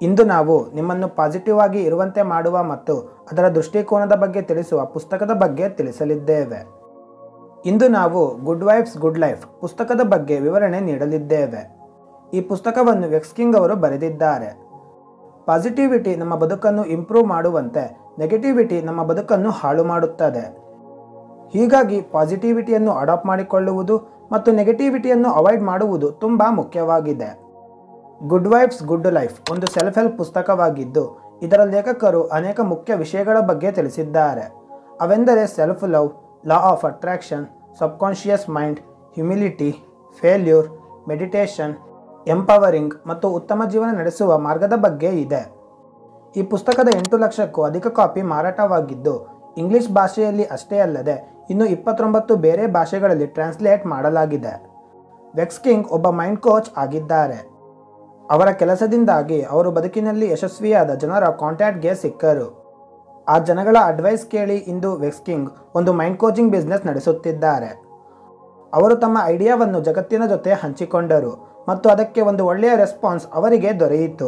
ಇಂದು ನಾವು ನಿಮ್ಮನ್ನು ಪಾಸಿಟಿವ್ ಆಗಿ ಇರುವಂತೆ ಮಾಡುವ ಮತ್ತು ಅದರ ದೃಷ್ಟಿಕೋನದ ಬಗ್ಗೆ ತಿಳಿಸುವ ಪುಸ್ತಕದ ಬಗ್ಗೆ ತಿಳಿಸಲಿದ್ದೇವೆ ಇಂದು ನಾವು ಗುಡ್ ವೈಫ್ಸ್ ಗುಡ್ ಲೈಫ್ ಪುಸ್ತಕದ ಬಗ್ಗೆ ವಿವರಣೆ ನೀಡಲಿದ್ದೇವೆ ಈ ಪುಸ್ತಕವನ್ನು ವೆಕ್ಸ್ಕಿಂಗ್ ಅವರು ಬರೆದಿದ್ದಾರೆ ಪಾಸಿಟಿವಿಟಿ ನಮ್ಮ ಬದುಕನ್ನು ಇಂಪ್ರೂವ್ ಮಾಡುವಂತೆ ನೆಗೆಟಿವಿಟಿ ನಮ್ಮ ಬದುಕನ್ನು ಹಾಳು ಮಾಡುತ್ತದೆ ಹೀಗಾಗಿ ಪಾಸಿಟಿವಿಟಿಯನ್ನು ಅಡಾಪ್ಟ್ ಮಾಡಿಕೊಳ್ಳುವುದು ಮತ್ತು ನೆಗೆಟಿವಿಟಿಯನ್ನು ಅವಾಯ್ಡ್ ಮಾಡುವುದು ತುಂಬ ಮುಖ್ಯವಾಗಿದೆ ಗುಡ್ ವೈಬ್ಸ್ ಗುಡ್ ಲೈಫ್ ಒಂದು ಸೆಲ್ಫ್ ಹೆಲ್ಪ್ ಪುಸ್ತಕವಾಗಿದ್ದು ಇದರ ಲೇಖಕರು ಅನೇಕ ಮುಖ್ಯ ವಿಷಯಗಳ ಬಗ್ಗೆ ತಿಳಿಸಿದ್ದಾರೆ ಅವೆಂದರೆ self love law of attraction subconscious mind humility failure meditation empowering ಮತ್ತು ಉತ್ತಮ ಜೀವನ ನಡೆಸುವ ಮಾರ್ಗದ ಬಗ್ಗೆ ಇದೆ ಈ ಪುಸ್ತಕದ ಎಂಟು ಲಕ್ಷಕ್ಕೂ ಅಧಿಕ ಕಾಪಿ ಮಾರಾಟವಾಗಿದ್ದು ಇಂಗ್ಲಿಷ್ ಭಾಷೆಯಲ್ಲಿ ಅಷ್ಟೇ ಅಲ್ಲದೆ ಇನ್ನು ಇಪ್ಪತ್ತೊಂಬತ್ತು ಬೇರೆ ಭಾಷೆಗಳಲ್ಲಿ ಟ್ರಾನ್ಸ್ಲೇಟ್ ಮಾಡಲಾಗಿದೆ ವೆಕ್ಸ್ಕಿಂಗ್ ಒಬ್ಬ ಮೈಂಡ್ ಕೋಚ್ ಆಗಿದ್ದಾರೆ ಅವರ ಕೆಲಸದಿಂದಾಗಿ ಅವರು ಬದುಕಿನಲ್ಲಿ ಯಶಸ್ವಿಯಾದ ಜನರ ಕಾಂಟ್ಯಾಕ್ಟ್ಗೆ ಸಿಕ್ಕರು ಆ ಜನಗಳ ಅಡ್ವೈಸ್ ಕೇಳಿ ಇಂದು ವೆಕ್ಸ್ಕಿಂಗ್ ಒಂದು ಮೈಂಡ್ ಕೋಚಿಂಗ್ ಬಿಸ್ನೆಸ್ ನಡೆಸುತ್ತಿದ್ದಾರೆ ಅವರು ತಮ್ಮ ಐಡಿಯಾವನ್ನು ಜಗತ್ತಿನ ಜೊತೆ ಹಂಚಿಕೊಂಡರು ಮತ್ತು ಅದಕ್ಕೆ ಒಂದು ಒಳ್ಳೆಯ ರೆಸ್ಪಾನ್ಸ್ ಅವರಿಗೆ ದೊರೆಯಿತು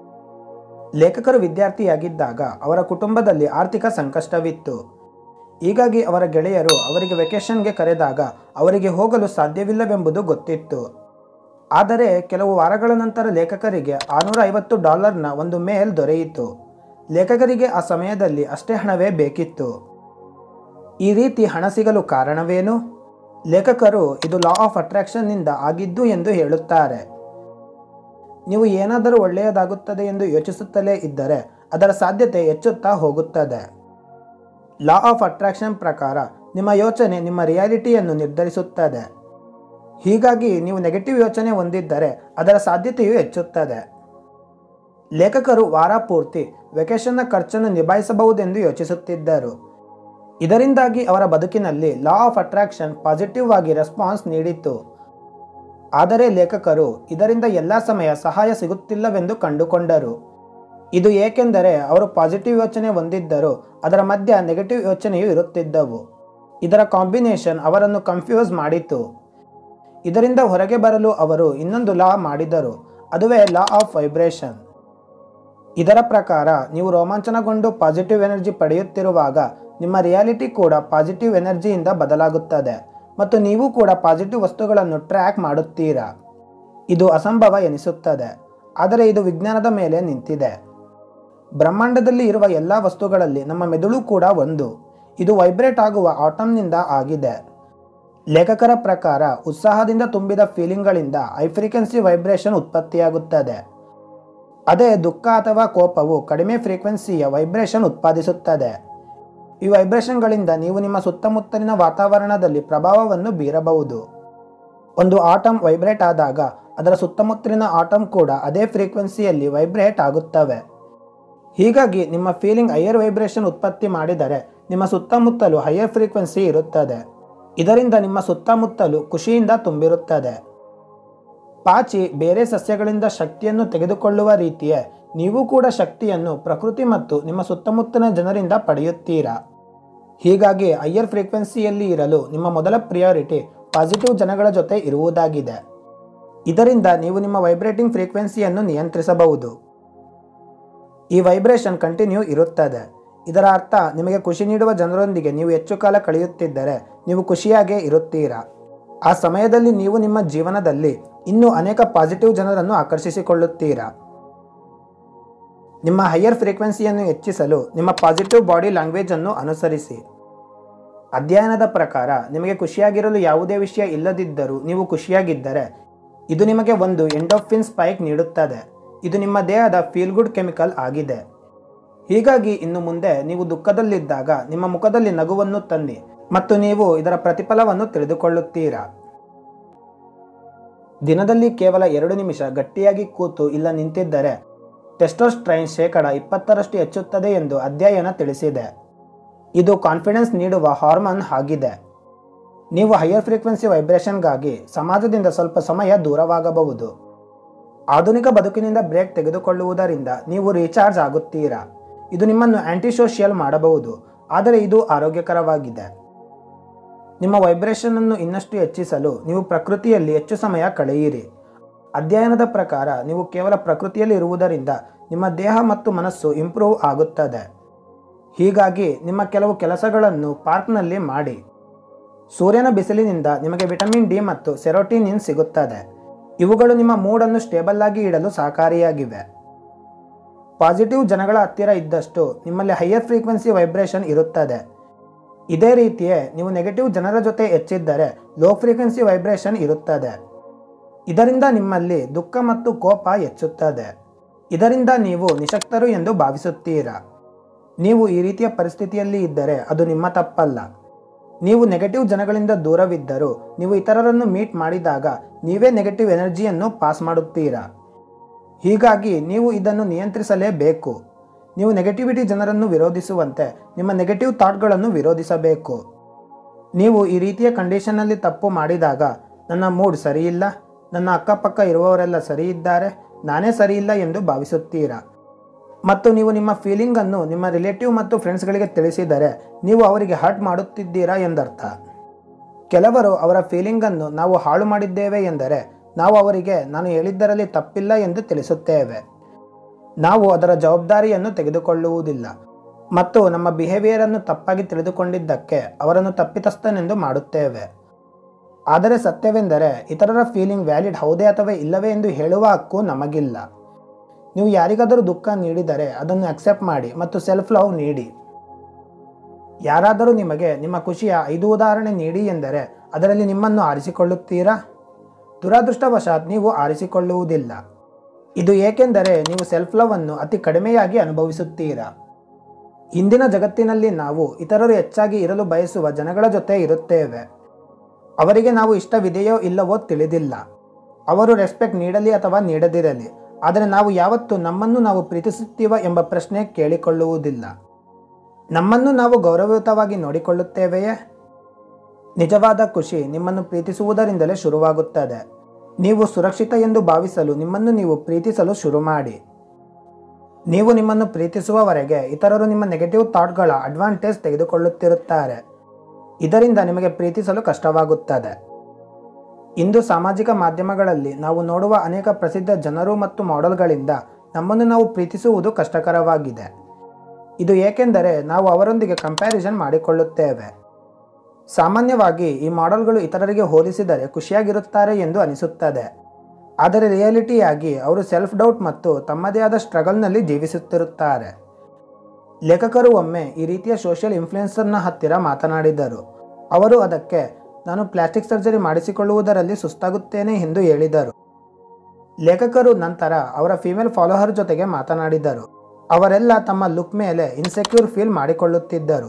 ಲೇಖಕರು ವಿದ್ಯಾರ್ಥಿಯಾಗಿದ್ದಾಗ ಅವರ ಕುಟುಂಬದಲ್ಲಿ ಆರ್ಥಿಕ ಸಂಕಷ್ಟವಿತ್ತು ಹೀಗಾಗಿ ಅವರ ಗೆಳೆಯರು ಅವರಿಗೆ ವೆಕೇಷನ್ಗೆ ಕರೆದಾಗ ಅವರಿಗೆ ಹೋಗಲು ಸಾಧ್ಯವಿಲ್ಲವೆಂಬುದು ಗೊತ್ತಿತ್ತು ಆದರೆ ಕೆಲವು ವಾರಗಳ ನಂತರ ಲೇಖಕರಿಗೆ ಆರುನೂರ ಐವತ್ತು ಡಾಲರ್ನ ಒಂದು ಮೇಲ್ ದೊರೆಯಿತು ಲೇಖಕರಿಗೆ ಆ ಸಮಯದಲ್ಲಿ ಅಷ್ಟೇ ಹಣವೇ ಬೇಕಿತ್ತು ಈ ರೀತಿ ಹಣ ಸಿಗಲು ಕಾರಣವೇನು ಲೇಖಕರು ಇದು ಲಾ ಆಫ್ ಅಟ್ರಾಕ್ಷನ್ನಿಂದ ಆಗಿದ್ದು ಎಂದು ಹೇಳುತ್ತಾರೆ ನೀವು ಏನಾದರೂ ಒಳ್ಳೆಯದಾಗುತ್ತದೆ ಎಂದು ಯೋಚಿಸುತ್ತಲೇ ಇದ್ದರೆ ಅದರ ಸಾಧ್ಯತೆ ಹೆಚ್ಚುತ್ತಾ ಹೋಗುತ್ತದೆ ಲಾ ಆಫ್ ಅಟ್ರಾಕ್ಷನ್ ಪ್ರಕಾರ ನಿಮ್ಮ ಯೋಚನೆ ನಿಮ್ಮ ರಿಯಾಲಿಟಿಯನ್ನು ನಿರ್ಧರಿಸುತ್ತದೆ ಹೀಗಾಗಿ ನೀವು ನೆಗೆಟಿವ್ ಯೋಚನೆ ಹೊಂದಿದ್ದರೆ ಅದರ ಸಾಧ್ಯತೆಯು ಹೆಚ್ಚುತ್ತದೆ ಲೇಖಕರು ವಾರ ಪೂರ್ತಿ ವೆಕೇಷನ್ನ ಖರ್ಚನ್ನು ನಿಭಾಯಿಸಬಹುದೆಂದು ಯೋಚಿಸುತ್ತಿದ್ದರು ಇದರಿಂದಾಗಿ ಅವರ ಬದುಕಿನಲ್ಲಿ ಲಾ ಆಫ್ ಅಟ್ರಾಕ್ಷನ್ ಪಾಸಿಟಿವ್ ಆಗಿ ರೆಸ್ಪಾನ್ಸ್ ನೀಡಿತು ಆದರೆ ಲೇಖಕರು ಇದರಿಂದ ಎಲ್ಲ ಸಮಯ ಸಹಾಯ ಸಿಗುತ್ತಿಲ್ಲವೆಂದು ಕಂಡುಕೊಂಡರು ಇದು ಏಕೆಂದರೆ ಅವರು ಪಾಸಿಟಿವ್ ಯೋಚನೆ ಹೊಂದಿದ್ದರು ಅದರ ಮಧ್ಯ ನೆಗೆಟಿವ್ ಯೋಚನೆಯೂ ಇರುತ್ತಿದ್ದವು ಇದರ ಕಾಂಬಿನೇಷನ್ ಅವರನ್ನು ಕನ್ಫ್ಯೂಸ್ ಮಾಡಿತು ಇದರಿಂದ ಹೊರಗೆ ಬರಲು ಅವರು ಇನ್ನೊಂದು ಲಾ ಮಾಡಿದರು ಅದುವೇ ಲಾ ಆಫ್ ವೈಬ್ರೇಷನ್ ಇದರ ಪ್ರಕಾರ ನೀವು ರೋಮಾಂಚನಗೊಂಡು ಪಾಸಿಟಿವ್ ಎನರ್ಜಿ ಪಡೆಯುತ್ತಿರುವಾಗ ನಿಮ್ಮ ರಿಯಾಲಿಟಿ ಕೂಡ ಪಾಸಿಟಿವ್ ಎನರ್ಜಿಯಿಂದ ಬದಲಾಗುತ್ತದೆ ಮತ್ತು ನೀವು ಕೂಡ ಪಾಸಿಟಿವ್ ವಸ್ತುಗಳನ್ನು ಟ್ರ್ಯಾಕ್ ಮಾಡುತ್ತೀರಾ ಇದು ಅಸಂಭವ ಎನಿಸುತ್ತದೆ ಆದರೆ ಇದು ವಿಜ್ಞಾನದ ಮೇಲೆ ನಿಂತಿದೆ ಬ್ರಹ್ಮಾಂಡದಲ್ಲಿ ಇರುವ ಎಲ್ಲ ವಸ್ತುಗಳಲ್ಲಿ ನಮ್ಮ ಮೆದುಳು ಕೂಡ ಒಂದು ಇದು ವೈಬ್ರೇಟ್ ಆಗುವ ಆಟಮ್ನಿಂದ ಆಗಿದೆ ಲೇಖಕರ ಪ್ರಕಾರ ಉತ್ಸಾಹದಿಂದ ತುಂಬಿದ ಫೀಲಿಂಗ್ಗಳಿಂದ ಹೈ ಫ್ರೀಕ್ವೆನ್ಸಿ ವೈಬ್ರೇಷನ್ ಉತ್ಪತ್ತಿಯಾಗುತ್ತದೆ ಅದೇ ದುಃಖ ಅಥವಾ ಕೋಪವು ಕಡಿಮೆ ಫ್ರೀಕ್ವೆನ್ಸಿಯ ವೈಬ್ರೇಷನ್ ಉತ್ಪಾದಿಸುತ್ತದೆ ಈ ವೈಬ್ರೇಷನ್ಗಳಿಂದ ನೀವು ನಿಮ್ಮ ಸುತ್ತಮುತ್ತಲಿನ ವಾತಾವರಣದಲ್ಲಿ ಪ್ರಭಾವವನ್ನು ಬೀರಬಹುದು ಒಂದು ಆಟಮ್ ವೈಬ್ರೇಟ್ ಆದಾಗ ಅದರ ಸುತ್ತಮುತ್ತಲಿನ ಆಟಮ್ ಕೂಡ ಅದೇ ಫ್ರೀಕ್ವೆನ್ಸಿಯಲ್ಲಿ ವೈಬ್ರೇಟ್ ಆಗುತ್ತವೆ ಹೀಗಾಗಿ ನಿಮ್ಮ ಫೀಲಿಂಗ್ ಹೈಯರ್ ವೈಬ್ರೇಷನ್ ಉತ್ಪತ್ತಿ ಮಾಡಿದರೆ ನಿಮ್ಮ ಸುತ್ತಮುತ್ತಲು ಹೈಯರ್ ಫ್ರೀಕ್ವೆನ್ಸಿ ಇರುತ್ತದೆ ಇದರಿಂದ ನಿಮ್ಮ ಸುತ್ತಮುತ್ತಲು ಖುಷಿಯಿಂದ ತುಂಬಿರುತ್ತದೆ ಪಾಚಿ ಬೇರೆ ಸಸ್ಯಗಳಿಂದ ಶಕ್ತಿಯನ್ನು ತೆಗೆದುಕೊಳ್ಳುವ ರೀತಿಯೇ ನೀವು ಕೂಡ ಶಕ್ತಿಯನ್ನು ಪ್ರಕೃತಿ ಮತ್ತು ನಿಮ್ಮ ಸುತ್ತಮುತ್ತಲಿನ ಜನರಿಂದ ಪಡೆಯುತ್ತೀರಾ ಹೀಗಾಗಿ ಹೈಯರ್ ಫ್ರೀಕ್ವೆನ್ಸಿಯಲ್ಲಿ ಇರಲು ನಿಮ್ಮ ಮೊದಲ ಪ್ರಿಯಾರಿಟಿ ಪಾಸಿಟಿವ್ ಜನಗಳ ಜೊತೆ ಇರುವುದಾಗಿದೆ ಇದರಿಂದ ನೀವು ನಿಮ್ಮ ವೈಬ್ರೇಟಿಂಗ್ ಫ್ರೀಕ್ವೆನ್ಸಿಯನ್ನು ನಿಯಂತ್ರಿಸಬಹುದು ಈ ವೈಬ್ರೇಷನ್ ಕಂಟಿನ್ಯೂ ಇರುತ್ತದೆ ಇದರ ಅರ್ಥ ನಿಮಗೆ ಖುಷಿ ನೀಡುವ ಜನರೊಂದಿಗೆ ನೀವು ಹೆಚ್ಚು ಕಾಲ ಕಳೆಯುತ್ತಿದ್ದರೆ ನೀವು ಖುಷಿಯಾಗೇ ಇರುತ್ತೀರಾ ಆ ಸಮಯದಲ್ಲಿ ನೀವು ನಿಮ್ಮ ಜೀವನದಲ್ಲಿ ಇನ್ನೂ ಅನೇಕ ಪಾಸಿಟಿವ್ ಜನರನ್ನು ಆಕರ್ಷಿಸಿಕೊಳ್ಳುತ್ತೀರಾ ನಿಮ್ಮ ಹೈಯರ್ ಫ್ರೀಕ್ವೆನ್ಸಿಯನ್ನು ಹೆಚ್ಚಿಸಲು ನಿಮ್ಮ ಪಾಸಿಟಿವ್ ಬಾಡಿ ಲ್ಯಾಂಗ್ವೇಜ್ ಅನ್ನು ಅನುಸರಿಸಿ ಅಧ್ಯಯನದ ಪ್ರಕಾರ ನಿಮಗೆ ಖುಷಿಯಾಗಿರಲು ಯಾವುದೇ ವಿಷಯ ಇಲ್ಲದಿದ್ದರೂ ನೀವು ಖುಷಿಯಾಗಿದ್ದರೆ ಇದು ನಿಮಗೆ ಒಂದು ಎಂಡೋಫಿನ್ ಸ್ಪೈಕ್ ನೀಡುತ್ತದೆ ಇದು ನಿಮ್ಮ ದೇಹದ ಫೀಲ್ ಗುಡ್ ಕೆಮಿಕಲ್ ಆಗಿದೆ ಹೀಗಾಗಿ ಇನ್ನು ಮುಂದೆ ನೀವು ದುಃಖದಲ್ಲಿದ್ದಾಗ ನಿಮ್ಮ ಮುಖದಲ್ಲಿ ನಗುವನ್ನು ತನ್ನಿ ಮತ್ತು ನೀವು ಇದರ ಪ್ರತಿಫಲವನ್ನು ತಿಳಿದುಕೊಳ್ಳುತ್ತೀರಾ ದಿನದಲ್ಲಿ ಕೇವಲ ಎರಡು ನಿಮಿಷ ಗಟ್ಟಿಯಾಗಿ ಕೂತು ಇಲ್ಲ ನಿಂತಿದ್ದರೆ ಟೆಸ್ಟೋಸ್ಟ್ರೈನ್ ಶೇಕಡ ಇಪ್ಪತ್ತರಷ್ಟು ಹೆಚ್ಚುತ್ತದೆ ಎಂದು ಅಧ್ಯಯನ ತಿಳಿಸಿದೆ ಇದು ಕಾನ್ಫಿಡೆನ್ಸ್ ನೀಡುವ ಹಾರ್ಮೋನ್ ಆಗಿದೆ ನೀವು ಹೈಯರ್ ಫ್ರೀಕ್ವೆನ್ಸಿ ವೈಬ್ರೇಷನ್ಗಾಗಿ ಸಮಾಜದಿಂದ ಸ್ವಲ್ಪ ಸಮಯ ದೂರವಾಗಬಹುದು ಆಧುನಿಕ ಬದುಕಿನಿಂದ ಬ್ರೇಕ್ ತೆಗೆದುಕೊಳ್ಳುವುದರಿಂದ ನೀವು ರೀಚಾರ್ಜ್ ಆಗುತ್ತೀರಾ ಇದು ನಿಮ್ಮನ್ನು ಆಂಟಿಸೋಷಿಯಲ್ ಮಾಡಬಹುದು ಆದರೆ ಇದು ಆರೋಗ್ಯಕರವಾಗಿದೆ ನಿಮ್ಮ ವೈಬ್ರೇಷನ್ ಅನ್ನು ಇನ್ನಷ್ಟು ಹೆಚ್ಚಿಸಲು ನೀವು ಪ್ರಕೃತಿಯಲ್ಲಿ ಹೆಚ್ಚು ಸಮಯ ಕಳೆಯಿರಿ ಅಧ್ಯಯನದ ಪ್ರಕಾರ ನೀವು ಕೇವಲ ಪ್ರಕೃತಿಯಲ್ಲಿ ಇರುವುದರಿಂದ ನಿಮ್ಮ ದೇಹ ಮತ್ತು ಮನಸ್ಸು ಇಂಪ್ರೂವ್ ಆಗುತ್ತದೆ ಹೀಗಾಗಿ ನಿಮ್ಮ ಕೆಲವು ಕೆಲಸಗಳನ್ನು ಪಾರ್ಕ್ನಲ್ಲಿ ಮಾಡಿ ಸೂರ್ಯನ ಬಿಸಿಲಿನಿಂದ ನಿಮಗೆ ವಿಟಮಿನ್ ಡಿ ಮತ್ತು ಸೆರೋಟಿನಿನ್ ಸಿಗುತ್ತದೆ ಇವುಗಳು ನಿಮ್ಮ ಮೂಡನ್ನು ಸ್ಟೇಬಲ್ ಆಗಿ ಇಡಲು ಸಹಕಾರಿಯಾಗಿವೆ ಪಾಸಿಟಿವ್ ಜನಗಳ ಹತ್ತಿರ ಇದ್ದಷ್ಟು ನಿಮ್ಮಲ್ಲಿ ಹೈಯರ್ ಫ್ರೀಕ್ವೆನ್ಸಿ ವೈಬ್ರೇಷನ್ ಇರುತ್ತದೆ ಇದೇ ರೀತಿಯೇ ನೀವು ನೆಗೆಟಿವ್ ಜನರ ಜೊತೆ ಹೆಚ್ಚಿದ್ದರೆ ಲೋ ಫ್ರೀಕ್ವೆನ್ಸಿ ವೈಬ್ರೇಷನ್ ಇರುತ್ತದೆ ಇದರಿಂದ ನಿಮ್ಮಲ್ಲಿ ದುಃಖ ಮತ್ತು ಕೋಪ ಹೆಚ್ಚುತ್ತದೆ ಇದರಿಂದ ನೀವು ನಿಶಕ್ತರು ಎಂದು ಭಾವಿಸುತ್ತೀರಾ ನೀವು ಈ ರೀತಿಯ ಪರಿಸ್ಥಿತಿಯಲ್ಲಿ ಇದ್ದರೆ ಅದು ನಿಮ್ಮ ತಪ್ಪಲ್ಲ ನೀವು ನೆಗೆಟಿವ್ ಜನಗಳಿಂದ ದೂರವಿದ್ದರೂ ನೀವು ಇತರರನ್ನು ಮೀಟ್ ಮಾಡಿದಾಗ ನೀವೇ ನೆಗೆಟಿವ್ ಎನರ್ಜಿಯನ್ನು ಪಾಸ್ ಮಾಡುತ್ತೀರಾ ಹೀಗಾಗಿ ನೀವು ಇದನ್ನು ನಿಯಂತ್ರಿಸಲೇಬೇಕು ನೀವು ನೆಗೆಟಿವಿಟಿ ಜನರನ್ನು ವಿರೋಧಿಸುವಂತೆ ನಿಮ್ಮ ನೆಗೆಟಿವ್ ಥಾಟ್ಗಳನ್ನು ವಿರೋಧಿಸಬೇಕು ನೀವು ಈ ರೀತಿಯ ಕಂಡೀಷನ್ನಲ್ಲಿ ತಪ್ಪು ಮಾಡಿದಾಗ ನನ್ನ ಮೂಡ್ ಸರಿಯಿಲ್ಲ ನನ್ನ ಅಕ್ಕಪಕ್ಕ ಇರುವವರೆಲ್ಲ ಸರಿ ಇದ್ದಾರೆ ನಾನೇ ಸರಿಯಿಲ್ಲ ಎಂದು ಭಾವಿಸುತ್ತೀರಾ ಮತ್ತು ನೀವು ನಿಮ್ಮ ಫೀಲಿಂಗನ್ನು ನಿಮ್ಮ ರಿಲೇಟಿವ್ ಮತ್ತು ಫ್ರೆಂಡ್ಸ್ಗಳಿಗೆ ತಿಳಿಸಿದರೆ ನೀವು ಅವರಿಗೆ ಹರ್ಟ್ ಮಾಡುತ್ತಿದ್ದೀರಾ ಎಂದರ್ಥ ಕೆಲವರು ಅವರ ಫೀಲಿಂಗನ್ನು ನಾವು ಹಾಳು ಮಾಡಿದ್ದೇವೆ ಎಂದರೆ ನಾವು ಅವರಿಗೆ ನಾನು ಹೇಳಿದ್ದರಲ್ಲಿ ತಪ್ಪಿಲ್ಲ ಎಂದು ತಿಳಿಸುತ್ತೇವೆ ನಾವು ಅದರ ಜವಾಬ್ದಾರಿಯನ್ನು ತೆಗೆದುಕೊಳ್ಳುವುದಿಲ್ಲ ಮತ್ತು ನಮ್ಮ ಬಿಹೇವಿಯರನ್ನು ತಪ್ಪಾಗಿ ತಿಳಿದುಕೊಂಡಿದ್ದಕ್ಕೆ ಅವರನ್ನು ತಪ್ಪಿತಸ್ಥನೆಂದು ಮಾಡುತ್ತೇವೆ ಆದರೆ ಸತ್ಯವೆಂದರೆ ಇತರರ ಫೀಲಿಂಗ್ ವ್ಯಾಲಿಡ್ ಹೌದೇ ಅಥವಾ ಇಲ್ಲವೇ ಎಂದು ಹೇಳುವ ಹಕ್ಕು ನಮಗಿಲ್ಲ ನೀವು ಯಾರಿಗಾದರೂ ದುಃಖ ನೀಡಿದರೆ ಅದನ್ನು ಅಕ್ಸೆಪ್ಟ್ ಮಾಡಿ ಮತ್ತು ಸೆಲ್ಫ್ ಲವ್ ನೀಡಿ ಯಾರಾದರೂ ನಿಮಗೆ ನಿಮ್ಮ ಖುಷಿಯ ಐದು ಉದಾಹರಣೆ ನೀಡಿ ಎಂದರೆ ಅದರಲ್ಲಿ ನಿಮ್ಮನ್ನು ಆರಿಸಿಕೊಳ್ಳುತ್ತೀರಾ ದುರಾದೃಷ್ಟವಶಾತ್ ನೀವು ಆರಿಸಿಕೊಳ್ಳುವುದಿಲ್ಲ ಇದು ಏಕೆಂದರೆ ನೀವು ಸೆಲ್ಫ್ ಲವ್ ಅನ್ನು ಅತಿ ಕಡಿಮೆಯಾಗಿ ಅನುಭವಿಸುತ್ತೀರಾ ಇಂದಿನ ಜಗತ್ತಿನಲ್ಲಿ ನಾವು ಇತರರು ಹೆಚ್ಚಾಗಿ ಇರಲು ಬಯಸುವ ಜನಗಳ ಜೊತೆ ಇರುತ್ತೇವೆ ಅವರಿಗೆ ನಾವು ಇಷ್ಟವಿದೆಯೋ ಇಲ್ಲವೋ ತಿಳಿದಿಲ್ಲ ಅವರು ರೆಸ್ಪೆಕ್ಟ್ ನೀಡಲಿ ಅಥವಾ ನೀಡದಿರಲಿ ಆದರೆ ನಾವು ಯಾವತ್ತೂ ನಮ್ಮನ್ನು ನಾವು ಪ್ರೀತಿಸುತ್ತೀವ ಎಂಬ ಪ್ರಶ್ನೆ ಕೇಳಿಕೊಳ್ಳುವುದಿಲ್ಲ ನಮ್ಮನ್ನು ನಾವು ಗೌರವಯುತವಾಗಿ ನೋಡಿಕೊಳ್ಳುತ್ತೇವೆಯೇ ನಿಜವಾದ ಖುಷಿ ನಿಮ್ಮನ್ನು ಪ್ರೀತಿಸುವುದರಿಂದಲೇ ಶುರುವಾಗುತ್ತದೆ ನೀವು ಸುರಕ್ಷಿತ ಎಂದು ಭಾವಿಸಲು ನಿಮ್ಮನ್ನು ನೀವು ಪ್ರೀತಿಸಲು ಶುರು ಮಾಡಿ ನೀವು ನಿಮ್ಮನ್ನು ಪ್ರೀತಿಸುವವರೆಗೆ ಇತರರು ನಿಮ್ಮ ನೆಗೆಟಿವ್ ಥಾಟ್ಗಳ ಅಡ್ವಾಂಟೇಜ್ ತೆಗೆದುಕೊಳ್ಳುತ್ತಿರುತ್ತಾರೆ ಇದರಿಂದ ನಿಮಗೆ ಪ್ರೀತಿಸಲು ಕಷ್ಟವಾಗುತ್ತದೆ ಇಂದು ಸಾಮಾಜಿಕ ಮಾಧ್ಯಮಗಳಲ್ಲಿ ನಾವು ನೋಡುವ ಅನೇಕ ಪ್ರಸಿದ್ಧ ಜನರು ಮತ್ತು ಮಾಡೆಲ್ಗಳಿಂದ ನಮ್ಮನ್ನು ನಾವು ಪ್ರೀತಿಸುವುದು ಕಷ್ಟಕರವಾಗಿದೆ ಇದು ಏಕೆಂದರೆ ನಾವು ಅವರೊಂದಿಗೆ ಕಂಪ್ಯಾರಿಸನ್ ಮಾಡಿಕೊಳ್ಳುತ್ತೇವೆ ಸಾಮಾನ್ಯವಾಗಿ ಈ ಮಾಡೆಲ್ಗಳು ಇತರರಿಗೆ ಹೋಲಿಸಿದರೆ ಖುಷಿಯಾಗಿರುತ್ತಾರೆ ಎಂದು ಅನಿಸುತ್ತದೆ ಆದರೆ ರಿಯಾಲಿಟಿಯಾಗಿ ಅವರು ಸೆಲ್ಫ್ ಡೌಟ್ ಮತ್ತು ತಮ್ಮದೇ ಆದ ಸ್ಟ್ರಗಲ್ನಲ್ಲಿ ಜೀವಿಸುತ್ತಿರುತ್ತಾರೆ ಲೇಖಕರು ಒಮ್ಮೆ ಈ ರೀತಿಯ ಸೋಷಿಯಲ್ ಇನ್ಫ್ಲುಯೆನ್ಸರ್ನ ಹತ್ತಿರ ಮಾತನಾಡಿದರು ಅವರು ಅದಕ್ಕೆ ನಾನು ಪ್ಲಾಸ್ಟಿಕ್ ಸರ್ಜರಿ ಮಾಡಿಸಿಕೊಳ್ಳುವುದರಲ್ಲಿ ಸುಸ್ತಾಗುತ್ತೇನೆ ಎಂದು ಹೇಳಿದರು ಲೇಖಕರು ನಂತರ ಅವರ ಫಿಮೇಲ್ ಫಾಲೋವರ್ ಜೊತೆಗೆ ಮಾತನಾಡಿದರು ಅವರೆಲ್ಲ ತಮ್ಮ ಲುಕ್ ಮೇಲೆ ಇನ್ಸೆಕ್ಯೂರ್ ಫೀಲ್ ಮಾಡಿಕೊಳ್ಳುತ್ತಿದ್ದರು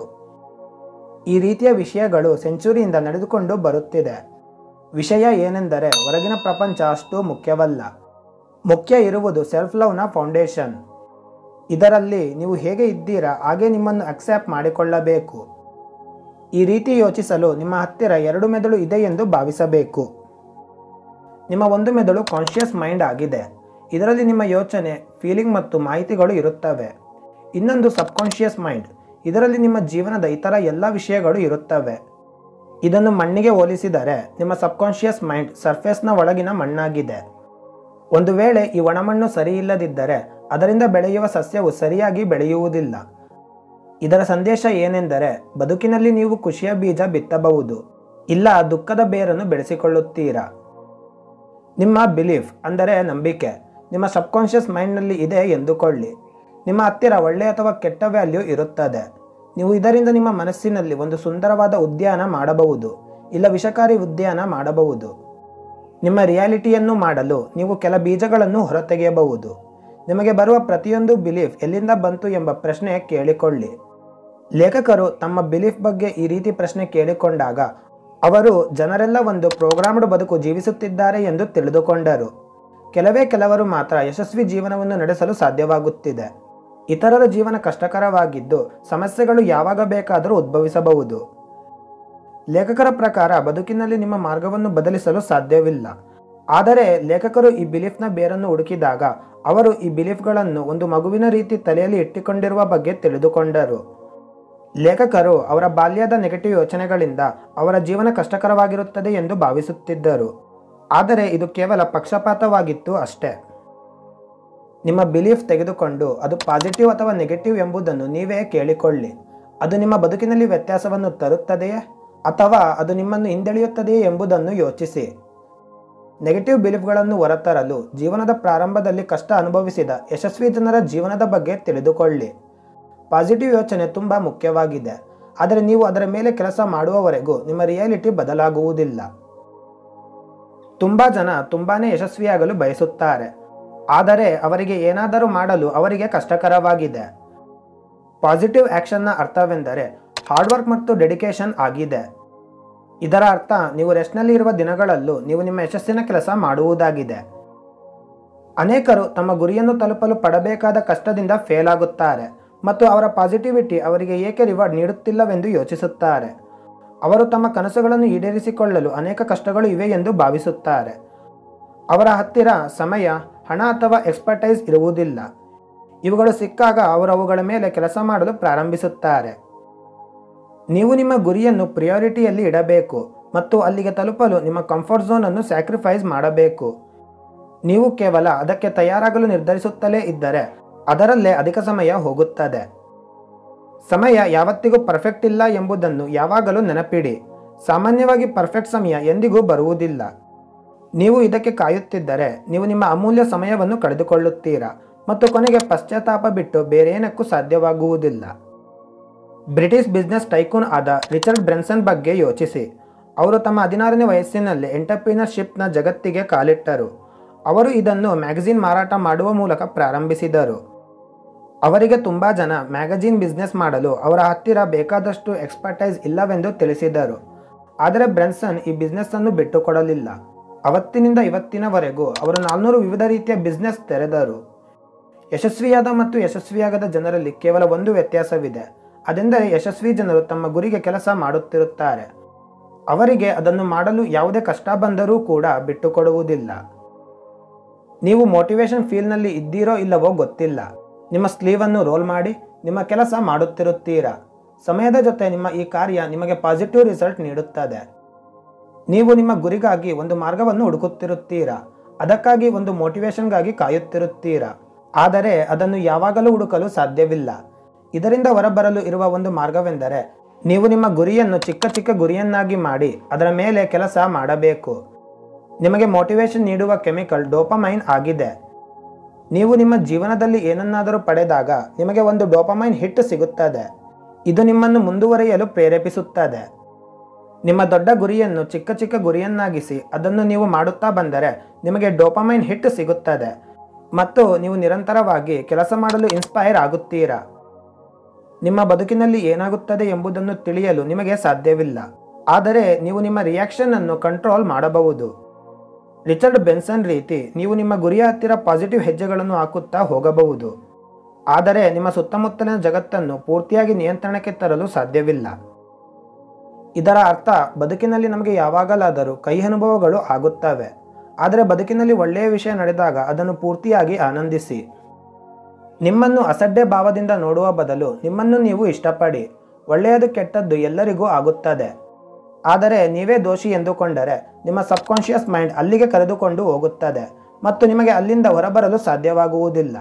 ಈ ರೀತಿಯ ವಿಷಯಗಳು ಸೆಂಚುರಿಯಿಂದ ನಡೆದುಕೊಂಡು ಬರುತ್ತಿದೆ ವಿಷಯ ಏನೆಂದರೆ ಹೊರಗಿನ ಪ್ರಪಂಚ ಅಷ್ಟು ಮುಖ್ಯವಲ್ಲ ಮುಖ್ಯ ಇರುವುದು ಸೆಲ್ಫ್ ಲವ್ನ ಫೌಂಡೇಶನ್ ಇದರಲ್ಲಿ ನೀವು ಹೇಗೆ ಇದ್ದೀರಾ ಹಾಗೆ ನಿಮ್ಮನ್ನು ಅಕ್ಸೆಪ್ಟ್ ಮಾಡಿಕೊಳ್ಳಬೇಕು ಈ ರೀತಿ ಯೋಚಿಸಲು ನಿಮ್ಮ ಹತ್ತಿರ ಎರಡು ಮೆದುಳು ಇದೆ ಎಂದು ಭಾವಿಸಬೇಕು ನಿಮ್ಮ ಒಂದು ಮೆದುಳು ಕಾನ್ಷಿಯಸ್ ಮೈಂಡ್ ಆಗಿದೆ ಇದರಲ್ಲಿ ನಿಮ್ಮ ಯೋಚನೆ ಫೀಲಿಂಗ್ ಮತ್ತು ಮಾಹಿತಿಗಳು ಇರುತ್ತವೆ ಇನ್ನೊಂದು ಸಬ್ಕಾನ್ಷಿಯಸ್ ಮೈಂಡ್ ಇದರಲ್ಲಿ ನಿಮ್ಮ ಜೀವನದ ಇತರ ಎಲ್ಲ ವಿಷಯಗಳು ಇರುತ್ತವೆ ಇದನ್ನು ಮಣ್ಣಿಗೆ ಹೋಲಿಸಿದರೆ ನಿಮ್ಮ ಸಬ್ಕಾನ್ಷಿಯಸ್ ಮೈಂಡ್ ಸರ್ಫೇಸ್ನ ಒಳಗಿನ ಮಣ್ಣಾಗಿದೆ ಒಂದು ವೇಳೆ ಈ ಒಣಮಣ್ಣು ಸರಿಯಿಲ್ಲದಿದ್ದರೆ ಅದರಿಂದ ಬೆಳೆಯುವ ಸಸ್ಯವು ಸರಿಯಾಗಿ ಬೆಳೆಯುವುದಿಲ್ಲ ಇದರ ಸಂದೇಶ ಏನೆಂದರೆ ಬದುಕಿನಲ್ಲಿ ನೀವು ಖುಷಿಯ ಬೀಜ ಬಿತ್ತಬಹುದು ಇಲ್ಲ ದುಃಖದ ಬೇರನ್ನು ಬೆಳೆಸಿಕೊಳ್ಳುತ್ತೀರಾ ನಿಮ್ಮ ಬಿಲೀಫ್ ಅಂದರೆ ನಂಬಿಕೆ ನಿಮ್ಮ ಸಬ್ಕಾನ್ಷಿಯಸ್ ಮೈಂಡ್ನಲ್ಲಿ ಇದೆ ಎಂದುಕೊಳ್ಳಿ ನಿಮ್ಮ ಹತ್ತಿರ ಒಳ್ಳೆ ಅಥವಾ ಕೆಟ್ಟ ವ್ಯಾಲ್ಯೂ ಇರುತ್ತದೆ ನೀವು ಇದರಿಂದ ನಿಮ್ಮ ಮನಸ್ಸಿನಲ್ಲಿ ಒಂದು ಸುಂದರವಾದ ಉದ್ಯಾನ ಮಾಡಬಹುದು ಇಲ್ಲ ವಿಷಕಾರಿ ಉದ್ಯಾನ ಮಾಡಬಹುದು ನಿಮ್ಮ ರಿಯಾಲಿಟಿಯನ್ನು ಮಾಡಲು ನೀವು ಕೆಲ ಬೀಜಗಳನ್ನು ಹೊರತೆಗೆಯಬಹುದು ನಿಮಗೆ ಬರುವ ಪ್ರತಿಯೊಂದು ಬಿಲೀಫ್ ಎಲ್ಲಿಂದ ಬಂತು ಎಂಬ ಪ್ರಶ್ನೆ ಕೇಳಿಕೊಳ್ಳಿ ಲೇಖಕರು ತಮ್ಮ ಬಿಲೀಫ್ ಬಗ್ಗೆ ಈ ರೀತಿ ಪ್ರಶ್ನೆ ಕೇಳಿಕೊಂಡಾಗ ಅವರು ಜನರೆಲ್ಲ ಒಂದು ಪ್ರೋಗ್ರಾಮ್ಡ್ ಬದುಕು ಜೀವಿಸುತ್ತಿದ್ದಾರೆ ಎಂದು ತಿಳಿದುಕೊಂಡರು ಕೆಲವೇ ಕೆಲವರು ಮಾತ್ರ ಯಶಸ್ವಿ ಜೀವನವನ್ನು ನಡೆಸಲು ಸಾಧ್ಯವಾಗುತ್ತಿದೆ ಇತರರ ಜೀವನ ಕಷ್ಟಕರವಾಗಿದ್ದು ಸಮಸ್ಯೆಗಳು ಯಾವಾಗ ಬೇಕಾದರೂ ಉದ್ಭವಿಸಬಹುದು ಲೇಖಕರ ಪ್ರಕಾರ ಬದುಕಿನಲ್ಲಿ ನಿಮ್ಮ ಮಾರ್ಗವನ್ನು ಬದಲಿಸಲು ಸಾಧ್ಯವಿಲ್ಲ ಆದರೆ ಲೇಖಕರು ಈ ಬಿಲೀಫ್ನ ಬೇರನ್ನು ಹುಡುಕಿದಾಗ ಅವರು ಈ ಬಿಲೀಫ್ಗಳನ್ನು ಒಂದು ಮಗುವಿನ ರೀತಿ ತಲೆಯಲ್ಲಿ ಇಟ್ಟುಕೊಂಡಿರುವ ಬಗ್ಗೆ ತಿಳಿದುಕೊಂಡರು ಲೇಖಕರು ಅವರ ಬಾಲ್ಯದ ನೆಗೆಟಿವ್ ಯೋಚನೆಗಳಿಂದ ಅವರ ಜೀವನ ಕಷ್ಟಕರವಾಗಿರುತ್ತದೆ ಎಂದು ಭಾವಿಸುತ್ತಿದ್ದರು ಆದರೆ ಇದು ಕೇವಲ ಪಕ್ಷಪಾತವಾಗಿತ್ತು ಅಷ್ಟೇ ನಿಮ್ಮ ಬಿಲೀಫ್ ತೆಗೆದುಕೊಂಡು ಅದು ಪಾಸಿಟಿವ್ ಅಥವಾ ನೆಗೆಟಿವ್ ಎಂಬುದನ್ನು ನೀವೇ ಕೇಳಿಕೊಳ್ಳಿ ಅದು ನಿಮ್ಮ ಬದುಕಿನಲ್ಲಿ ವ್ಯತ್ಯಾಸವನ್ನು ತರುತ್ತದೆಯೇ ಅಥವಾ ಅದು ನಿಮ್ಮನ್ನು ಹಿಂದೆಳೆಯುತ್ತದೆಯೇ ಎಂಬುದನ್ನು ಯೋಚಿಸಿ ನೆಗೆಟಿವ್ ಬಿಲೀಫ್ಗಳನ್ನು ಹೊರತರಲು ಜೀವನದ ಪ್ರಾರಂಭದಲ್ಲಿ ಕಷ್ಟ ಅನುಭವಿಸಿದ ಯಶಸ್ವಿ ಜನರ ಜೀವನದ ಬಗ್ಗೆ ತಿಳಿದುಕೊಳ್ಳಿ ಪಾಸಿಟಿವ್ ಯೋಚನೆ ತುಂಬ ಮುಖ್ಯವಾಗಿದೆ ಆದರೆ ನೀವು ಅದರ ಮೇಲೆ ಕೆಲಸ ಮಾಡುವವರೆಗೂ ನಿಮ್ಮ ರಿಯಾಲಿಟಿ ಬದಲಾಗುವುದಿಲ್ಲ ತುಂಬ ಜನ ತುಂಬಾನೇ ಯಶಸ್ವಿಯಾಗಲು ಬಯಸುತ್ತಾರೆ ಆದರೆ ಅವರಿಗೆ ಏನಾದರೂ ಮಾಡಲು ಅವರಿಗೆ ಕಷ್ಟಕರವಾಗಿದೆ ಪಾಸಿಟಿವ್ ಆ್ಯಕ್ಷನ್ನ ಅರ್ಥವೆಂದರೆ ಹಾರ್ಡ್ ವರ್ಕ್ ಮತ್ತು ಡೆಡಿಕೇಶನ್ ಆಗಿದೆ ಇದರ ಅರ್ಥ ನೀವು ರೆಸ್ಟ್ನಲ್ಲಿ ಇರುವ ದಿನಗಳಲ್ಲೂ ನೀವು ನಿಮ್ಮ ಯಶಸ್ಸಿನ ಕೆಲಸ ಮಾಡುವುದಾಗಿದೆ ಅನೇಕರು ತಮ್ಮ ಗುರಿಯನ್ನು ತಲುಪಲು ಪಡಬೇಕಾದ ಕಷ್ಟದಿಂದ ಫೇಲ್ ಆಗುತ್ತಾರೆ ಮತ್ತು ಅವರ ಪಾಸಿಟಿವಿಟಿ ಅವರಿಗೆ ಏಕೆ ರಿವಾರ್ಡ್ ನೀಡುತ್ತಿಲ್ಲವೆಂದು ಯೋಚಿಸುತ್ತಾರೆ ಅವರು ತಮ್ಮ ಕನಸುಗಳನ್ನು ಈಡೇರಿಸಿಕೊಳ್ಳಲು ಅನೇಕ ಕಷ್ಟಗಳು ಇವೆ ಎಂದು ಭಾವಿಸುತ್ತಾರೆ ಅವರ ಹತ್ತಿರ ಸಮಯ ಹಣ ಅಥವಾ ಎಕ್ಸ್ಪರ್ಟೈಸ್ ಇರುವುದಿಲ್ಲ ಇವುಗಳು ಸಿಕ್ಕಾಗ ಅವರು ಅವುಗಳ ಮೇಲೆ ಕೆಲಸ ಮಾಡಲು ಪ್ರಾರಂಭಿಸುತ್ತಾರೆ ನೀವು ನಿಮ್ಮ ಗುರಿಯನ್ನು ಪ್ರಿಯಾರಿಟಿಯಲ್ಲಿ ಇಡಬೇಕು ಮತ್ತು ಅಲ್ಲಿಗೆ ತಲುಪಲು ನಿಮ್ಮ ಕಂಫರ್ಟ್ ಝೋನನ್ನು ಸ್ಯಾಕ್ರಿಫೈಸ್ ಮಾಡಬೇಕು ನೀವು ಕೇವಲ ಅದಕ್ಕೆ ತಯಾರಾಗಲು ನಿರ್ಧರಿಸುತ್ತಲೇ ಇದ್ದರೆ ಅದರಲ್ಲೇ ಅಧಿಕ ಸಮಯ ಹೋಗುತ್ತದೆ ಸಮಯ ಯಾವತ್ತಿಗೂ ಪರ್ಫೆಕ್ಟ್ ಇಲ್ಲ ಎಂಬುದನ್ನು ಯಾವಾಗಲೂ ನೆನಪಿಡಿ ಸಾಮಾನ್ಯವಾಗಿ ಪರ್ಫೆಕ್ಟ್ ಸಮಯ ಎಂದಿಗೂ ಬರುವುದಿಲ್ಲ ನೀವು ಇದಕ್ಕೆ ಕಾಯುತ್ತಿದ್ದರೆ ನೀವು ನಿಮ್ಮ ಅಮೂಲ್ಯ ಸಮಯವನ್ನು ಕಳೆದುಕೊಳ್ಳುತ್ತೀರಾ ಮತ್ತು ಕೊನೆಗೆ ಪಶ್ಚಾತ್ತಾಪ ಬಿಟ್ಟು ಬೇರೇನಕ್ಕೂ ಸಾಧ್ಯವಾಗುವುದಿಲ್ಲ ಬ್ರಿಟಿಷ್ ಬಿಸ್ನೆಸ್ ಟೈಕೂನ್ ಆದ ರಿಚರ್ಡ್ ಬ್ರೆನ್ಸನ್ ಬಗ್ಗೆ ಯೋಚಿಸಿ ಅವರು ತಮ್ಮ ಹದಿನಾರನೇ ವಯಸ್ಸಿನಲ್ಲಿ ಎಂಟರ್ಪ್ರಿನರ್ಶಿಪ್ನ ಜಗತ್ತಿಗೆ ಕಾಲಿಟ್ಟರು ಅವರು ಇದನ್ನು ಮ್ಯಾಗಝಿನ್ ಮಾರಾಟ ಮಾಡುವ ಮೂಲಕ ಪ್ರಾರಂಭಿಸಿದರು ಅವರಿಗೆ ತುಂಬ ಜನ ಮ್ಯಾಗಝಿನ್ ಬಿಸ್ನೆಸ್ ಮಾಡಲು ಅವರ ಹತ್ತಿರ ಬೇಕಾದಷ್ಟು ಎಕ್ಸ್ಪರ್ಟೈಸ್ ಇಲ್ಲವೆಂದು ತಿಳಿಸಿದರು ಆದರೆ ಬ್ರೆನ್ಸನ್ ಈ ಬಿಸ್ನೆಸ್ಸನ್ನು ಬಿಟ್ಟುಕೊಡಲಿಲ್ಲ ಅವತ್ತಿನಿಂದ ಇವತ್ತಿನವರೆಗೂ ಅವರು ನಾಲ್ನೂರು ವಿವಿಧ ರೀತಿಯ ಬಿಸ್ನೆಸ್ ತೆರೆದರು ಯಶಸ್ವಿಯಾದ ಮತ್ತು ಯಶಸ್ವಿಯಾಗದ ಜನರಲ್ಲಿ ಕೇವಲ ಒಂದು ವ್ಯತ್ಯಾಸವಿದೆ ಅದೆಂದರೆ ಯಶಸ್ವಿ ಜನರು ತಮ್ಮ ಗುರಿಗೆ ಕೆಲಸ ಮಾಡುತ್ತಿರುತ್ತಾರೆ ಅವರಿಗೆ ಅದನ್ನು ಮಾಡಲು ಯಾವುದೇ ಕಷ್ಟ ಬಂದರೂ ಕೂಡ ಬಿಟ್ಟುಕೊಡುವುದಿಲ್ಲ ನೀವು ಮೋಟಿವೇಶನ್ ಫೀಲ್ಡ್ನಲ್ಲಿ ಇದ್ದೀರೋ ಇಲ್ಲವೋ ಗೊತ್ತಿಲ್ಲ ನಿಮ್ಮ ಸ್ಲೀವನ್ನು ರೋಲ್ ಮಾಡಿ ನಿಮ್ಮ ಕೆಲಸ ಮಾಡುತ್ತಿರುತ್ತೀರಾ ಸಮಯದ ಜೊತೆ ನಿಮ್ಮ ಈ ಕಾರ್ಯ ನಿಮಗೆ ಪಾಸಿಟಿವ್ ರಿಸಲ್ಟ್ ನೀಡುತ್ತದೆ ನೀವು ನಿಮ್ಮ ಗುರಿಗಾಗಿ ಒಂದು ಮಾರ್ಗವನ್ನು ಹುಡುಕುತ್ತಿರುತ್ತೀರಾ ಅದಕ್ಕಾಗಿ ಒಂದು ಮೋಟಿವೇಶನ್ಗಾಗಿ ಕಾಯುತ್ತಿರುತ್ತೀರಾ ಆದರೆ ಅದನ್ನು ಯಾವಾಗಲೂ ಹುಡುಕಲು ಸಾಧ್ಯವಿಲ್ಲ ಇದರಿಂದ ಹೊರಬರಲು ಇರುವ ಒಂದು ಮಾರ್ಗವೆಂದರೆ ನೀವು ನಿಮ್ಮ ಗುರಿಯನ್ನು ಚಿಕ್ಕ ಚಿಕ್ಕ ಗುರಿಯನ್ನಾಗಿ ಮಾಡಿ ಅದರ ಮೇಲೆ ಕೆಲಸ ಮಾಡಬೇಕು ನಿಮಗೆ ಮೋಟಿವೇಶನ್ ನೀಡುವ ಕೆಮಿಕಲ್ ಡೋಪಮೈನ್ ಆಗಿದೆ ನೀವು ನಿಮ್ಮ ಜೀವನದಲ್ಲಿ ಏನನ್ನಾದರೂ ಪಡೆದಾಗ ನಿಮಗೆ ಒಂದು ಡೋಪಮೈನ್ ಹಿಟ್ ಸಿಗುತ್ತದೆ ಇದು ನಿಮ್ಮನ್ನು ಮುಂದುವರಿಯಲು ಪ್ರೇರೇಪಿಸುತ್ತದೆ ನಿಮ್ಮ ದೊಡ್ಡ ಗುರಿಯನ್ನು ಚಿಕ್ಕ ಚಿಕ್ಕ ಗುರಿಯನ್ನಾಗಿಸಿ ಅದನ್ನು ನೀವು ಮಾಡುತ್ತಾ ಬಂದರೆ ನಿಮಗೆ ಡೋಪಮೈನ್ ಹಿಟ್ ಸಿಗುತ್ತದೆ ಮತ್ತು ನೀವು ನಿರಂತರವಾಗಿ ಕೆಲಸ ಮಾಡಲು ಇನ್ಸ್ಪೈರ್ ಆಗುತ್ತೀರಾ ನಿಮ್ಮ ಬದುಕಿನಲ್ಲಿ ಏನಾಗುತ್ತದೆ ಎಂಬುದನ್ನು ತಿಳಿಯಲು ನಿಮಗೆ ಸಾಧ್ಯವಿಲ್ಲ ಆದರೆ ನೀವು ನಿಮ್ಮ ರಿಯಾಕ್ಷನ್ ಅನ್ನು ಕಂಟ್ರೋಲ್ ಮಾಡಬಹುದು ರಿಚರ್ಡ್ ಬೆನ್ಸನ್ ರೀತಿ ನೀವು ನಿಮ್ಮ ಗುರಿಯ ಹತ್ತಿರ ಪಾಸಿಟಿವ್ ಹೆಜ್ಜೆಗಳನ್ನು ಹಾಕುತ್ತಾ ಹೋಗಬಹುದು ಆದರೆ ನಿಮ್ಮ ಸುತ್ತಮುತ್ತಲಿನ ಜಗತ್ತನ್ನು ಪೂರ್ತಿಯಾಗಿ ನಿಯಂತ್ರಣಕ್ಕೆ ತರಲು ಸಾಧ್ಯವಿಲ್ಲ ಇದರ ಅರ್ಥ ಬದುಕಿನಲ್ಲಿ ನಮಗೆ ಯಾವಾಗಲಾದರೂ ಕೈ ಅನುಭವಗಳು ಆಗುತ್ತವೆ ಆದರೆ ಬದುಕಿನಲ್ಲಿ ಒಳ್ಳೆಯ ವಿಷಯ ನಡೆದಾಗ ಅದನ್ನು ಪೂರ್ತಿಯಾಗಿ ಆನಂದಿಸಿ ನಿಮ್ಮನ್ನು ಅಸಡ್ಡೆ ಭಾವದಿಂದ ನೋಡುವ ಬದಲು ನಿಮ್ಮನ್ನು ನೀವು ಇಷ್ಟಪಡಿ ಒಳ್ಳೆಯದು ಕೆಟ್ಟದ್ದು ಎಲ್ಲರಿಗೂ ಆಗುತ್ತದೆ ಆದರೆ ನೀವೇ ದೋಷಿ ಎಂದುಕೊಂಡರೆ ನಿಮ್ಮ ಸಬ್ಕಾನ್ಷಿಯಸ್ ಮೈಂಡ್ ಅಲ್ಲಿಗೆ ಕರೆದುಕೊಂಡು ಹೋಗುತ್ತದೆ ಮತ್ತು ನಿಮಗೆ ಅಲ್ಲಿಂದ ಹೊರಬರಲು ಸಾಧ್ಯವಾಗುವುದಿಲ್ಲ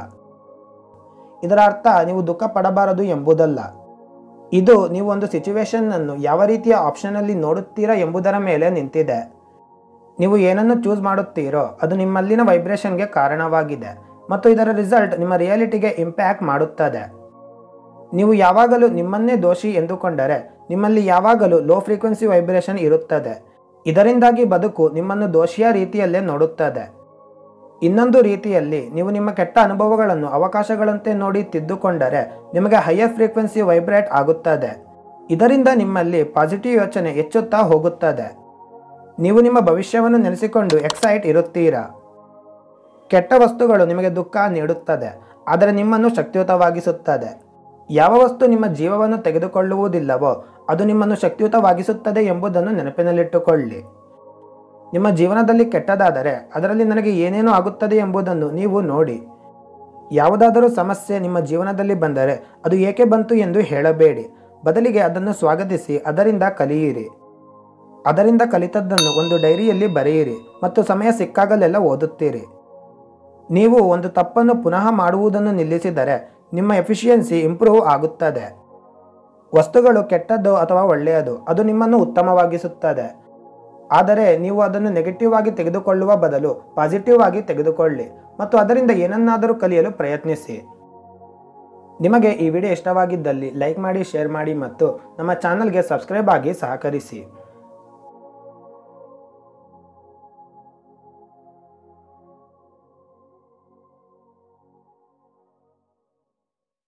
ಇದರ ಅರ್ಥ ನೀವು ದುಃಖ ಪಡಬಾರದು ಎಂಬುದಲ್ಲ ಇದು ನೀವು ಒಂದು ಸಿಚುವೇಶನ್ ಅನ್ನು ಯಾವ ರೀತಿಯ ಆಪ್ಷನಲ್ಲಿ ನೋಡುತ್ತೀರಾ ಎಂಬುದರ ಮೇಲೆ ನಿಂತಿದೆ ನೀವು ಏನನ್ನು ಚೂಸ್ ಮಾಡುತ್ತೀರೋ ಅದು ನಿಮ್ಮಲ್ಲಿನ ವೈಬ್ರೇಷನ್ಗೆ ಕಾರಣವಾಗಿದೆ ಮತ್ತು ಇದರ ರಿಸಲ್ಟ್ ನಿಮ್ಮ ರಿಯಾಲಿಟಿಗೆ ಇಂಪ್ಯಾಕ್ಟ್ ಮಾಡುತ್ತದೆ ನೀವು ಯಾವಾಗಲೂ ನಿಮ್ಮನ್ನೇ ದೋಷಿ ಎಂದುಕೊಂಡರೆ ನಿಮ್ಮಲ್ಲಿ ಯಾವಾಗಲೂ ಲೋ ಫ್ರೀಕ್ವೆನ್ಸಿ ವೈಬ್ರೇಷನ್ ಇರುತ್ತದೆ ಇದರಿಂದಾಗಿ ಬದುಕು ನಿಮ್ಮನ್ನು ದೋಷಿಯ ರೀತಿಯಲ್ಲೇ ನೋಡುತ್ತದೆ ಇನ್ನೊಂದು ರೀತಿಯಲ್ಲಿ ನೀವು ನಿಮ್ಮ ಕೆಟ್ಟ ಅನುಭವಗಳನ್ನು ಅವಕಾಶಗಳಂತೆ ನೋಡಿ ತಿದ್ದುಕೊಂಡರೆ ನಿಮಗೆ ಹೈಯರ್ ಫ್ರೀಕ್ವೆನ್ಸಿ ವೈಬ್ರೇಟ್ ಆಗುತ್ತದೆ ಇದರಿಂದ ನಿಮ್ಮಲ್ಲಿ ಪಾಸಿಟಿವ್ ಯೋಚನೆ ಹೆಚ್ಚುತ್ತಾ ಹೋಗುತ್ತದೆ ನೀವು ನಿಮ್ಮ ಭವಿಷ್ಯವನ್ನು ನೆನೆಸಿಕೊಂಡು ಎಕ್ಸೈಟ್ ಇರುತ್ತೀರಾ ಕೆಟ್ಟ ವಸ್ತುಗಳು ನಿಮಗೆ ದುಃಖ ನೀಡುತ್ತದೆ ಆದರೆ ನಿಮ್ಮನ್ನು ಶಕ್ತಿಯುತವಾಗಿಸುತ್ತದೆ ಯಾವ ವಸ್ತು ನಿಮ್ಮ ಜೀವವನ್ನು ತೆಗೆದುಕೊಳ್ಳುವುದಿಲ್ಲವೋ ಅದು ನಿಮ್ಮನ್ನು ಶಕ್ತಿಯುತವಾಗಿಸುತ್ತದೆ ಎಂಬುದನ್ನು ನೆನಪಿನಲ್ಲಿಟ್ಟುಕೊಳ್ಳಿ ನಿಮ್ಮ ಜೀವನದಲ್ಲಿ ಕೆಟ್ಟದಾದರೆ ಅದರಲ್ಲಿ ನನಗೆ ಏನೇನು ಆಗುತ್ತದೆ ಎಂಬುದನ್ನು ನೀವು ನೋಡಿ ಯಾವುದಾದರೂ ಸಮಸ್ಯೆ ನಿಮ್ಮ ಜೀವನದಲ್ಲಿ ಬಂದರೆ ಅದು ಏಕೆ ಬಂತು ಎಂದು ಹೇಳಬೇಡಿ ಬದಲಿಗೆ ಅದನ್ನು ಸ್ವಾಗತಿಸಿ ಅದರಿಂದ ಕಲಿಯಿರಿ ಅದರಿಂದ ಕಲಿತದ್ದನ್ನು ಒಂದು ಡೈರಿಯಲ್ಲಿ ಬರೆಯಿರಿ ಮತ್ತು ಸಮಯ ಸಿಕ್ಕಾಗಲೆಲ್ಲ ಓದುತ್ತೀರಿ ನೀವು ಒಂದು ತಪ್ಪನ್ನು ಪುನಃ ಮಾಡುವುದನ್ನು ನಿಲ್ಲಿಸಿದರೆ ನಿಮ್ಮ ಎಫಿಷಿಯನ್ಸಿ ಇಂಪ್ರೂವ್ ಆಗುತ್ತದೆ ವಸ್ತುಗಳು ಕೆಟ್ಟದ್ದು ಅಥವಾ ಒಳ್ಳೆಯದು ಅದು ನಿಮ್ಮನ್ನು ಉತ್ತಮವಾಗಿಸುತ್ತದೆ ಆದರೆ ನೀವು ಅದನ್ನು ನೆಗೆಟಿವ್ ಆಗಿ ತೆಗೆದುಕೊಳ್ಳುವ ಬದಲು ಪಾಸಿಟಿವ್ ಆಗಿ ತೆಗೆದುಕೊಳ್ಳಿ ಮತ್ತು ಅದರಿಂದ ಏನನ್ನಾದರೂ ಕಲಿಯಲು ಪ್ರಯತ್ನಿಸಿ ನಿಮಗೆ ಈ ವಿಡಿಯೋ ಇಷ್ಟವಾಗಿದ್ದಲ್ಲಿ ಲೈಕ್ ಮಾಡಿ ಶೇರ್ ಮಾಡಿ ಮತ್ತು ನಮ್ಮ ಚಾನಲ್ಗೆ ಸಬ್ಸ್ಕ್ರೈಬ್ ಆಗಿ ಸಹಕರಿಸಿ